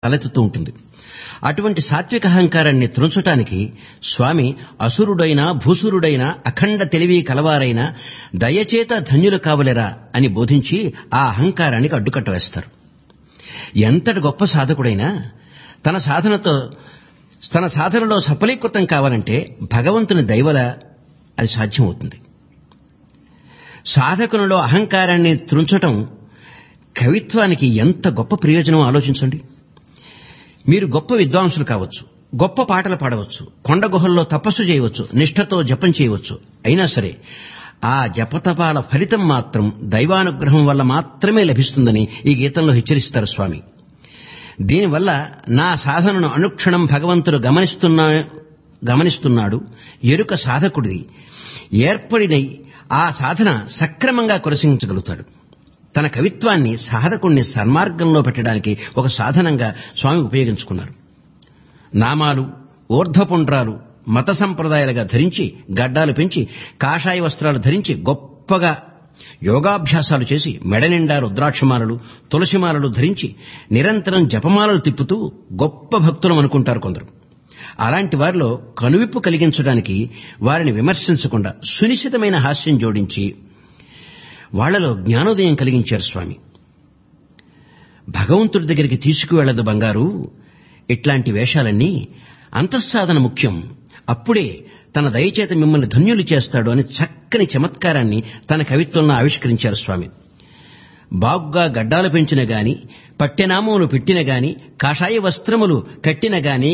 తలెత్తుతూ ఉంటుంది అటువంటి సాత్విక అహంకారాన్ని త్రుంచటానికి స్వామి అసురుడైన భూసురుడైన అఖండ తెలివి కలవారైన దయచేత ధన్యులు కావలెరా అని బోధించి ఆ అహంకారానికి అడ్డుకట్ట వేస్తారు ఎంతటి గొప్ప సాధకుడైనా తన సాధనతో తన సాధనలో సఫలీకృతం కావాలంటే భగవంతుని దైవల అది సాధ్యమవుతుంది సాధకునిలో అహంకారాన్ని త్రుంచటం కవిత్వానికి ఎంత గొప్ప ప్రయోజనం ఆలోచించండి మీరు గొప్ప విద్వాంసులు కావచ్చు గొప్ప పాటలు పాడవచ్చు కొండ గుహల్లో తపస్సు చేయవచ్చు నిష్ఠతో జపం చేయవచ్చు అయినా సరే ఆ జపతపాల ఫలితం మాత్రం దైవానుగ్రహం వల్ల మాత్రమే లభిస్తుందని ఈ గీతంలో హెచ్చరిస్తారు స్వామి దీనివల్ల నా సాధనను అనుక్షణం భగవంతుడు గమనిస్తున్నా గమనిస్తున్నాడు ఎరుక సాధకుడిది ఏర్పడిన ఆ సాధన సక్రమంగా కొనసాగించగలుగుతాడు తన కవిత్వాన్ని సాధకుణ్ణి సన్మార్గంలో పెట్టడానికి ఒక సాధనంగా స్వామి ఉపయోగించుకున్నారు నామాలు ఊర్ధపుండ్రాలు మత సంప్రదాయాలుగా ధరించి గడ్డాలు పెంచి కాషాయ వస్త్రాలు ధరించి గొప్పగా యోగాభ్యాసాలు చేసి మెడ నిండా రుద్రాక్షమాలలు తులసిమాలలు ధరించి నిరంతరం జపమాలలు తిప్పుతూ గొప్ప భక్తులం అనుకుంటారు కొందరు అలాంటి వారిలో కనువిప్పు కలిగించడానికి వారిని విమర్శించకుండా సునిశ్చితమైన హాస్యం జోడించి వాళ్లలో జ్ఞానోదయం కలిగించారు స్వామి భగవంతుడి దగ్గరికి తీసుకువెళ్లదు బంగారు ఇట్లాంటి వేషాలన్నీ అంతఃసాధన ముఖ్యం అప్పుడే తన దయచేత మిమ్మల్ని ధన్యులు చేస్తాడు అని చక్కని చమత్కారాన్ని తన కవిత్వంలో ఆవిష్కరించారు స్వామి బాగుగా గడ్డాలు పెంచిన గాని పట్టెనామములు పెట్టిన గాని కాషాయ వస్త్రములు కట్టిన గాని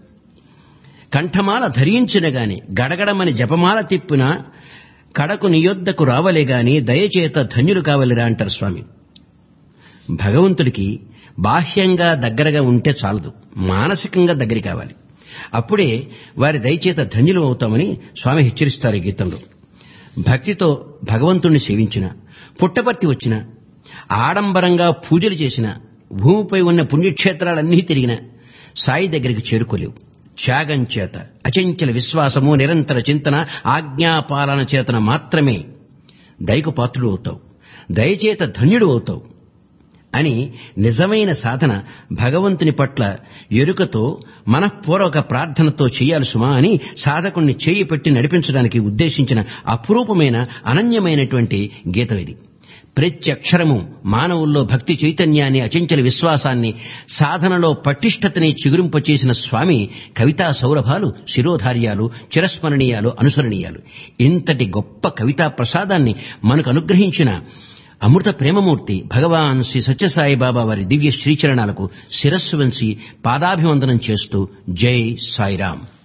కంఠమాల ధరించిన గాని గడగడమని జపమాల తిప్పిన కడకు నియొద్దకు రావలే గాని దయచేత ధన్యులు కావలిరా అంటారు స్వామి భగవంతుడికి బాహ్యంగా దగ్గరగా ఉంటే చాలదు మానసికంగా దగ్గర కావాలి అప్పుడే వారి దయచేత ధన్యులు అవుతామని స్వామి హెచ్చరిస్తారు ఈ గీతంలో భక్తితో భగవంతుణ్ణి సేవించిన పుట్టపర్తి వచ్చిన ఆడంబరంగా పూజలు చేసిన భూమిపై ఉన్న పుణ్యక్షేత్రాలన్నీ తిరిగిన సాయి దగ్గరికి చేరుకోలేవు త్యాగం చేత అచంచల విశ్వాసము నిరంతర చింతన ఆజ్ఞాపాలన చేతన మాత్రమే దయకు పాత్రుడు అవుతావు దయచేత ధన్యుడు అవుతావు అని నిజమైన సాధన భగవంతుని పట్ల ఎరుకతో మనఃపూర్వక ప్రార్థనతో చేయాలి సుమా అని సాధకుణ్ణి చేయి పెట్టి నడిపించడానికి ఉద్దేశించిన అపురూపమైన అనన్యమైనటువంటి గీతం ఇది ప్రతి అక్షరము మానవుల్లో భక్తి చైతన్యాన్ని అచంచల విశ్వాసాన్ని సాధనలో పటిష్టతని చిగురింపచేసిన స్వామి కవితా సౌరభాలు శిరోధార్యాలు చిరస్మరణీయాలు అనుసరణీయాలు ఇంతటి గొప్ప కవితా ప్రసాదాన్ని మనకు అనుగ్రహించిన అమృత ప్రేమమూర్తి భగవాన్ శ్రీ సత్యసాయి బాబా వారి దివ్య శ్రీచరణాలకు శిరస్సు వంచి పాదాభివందనం చేస్తూ జై సాయిరాం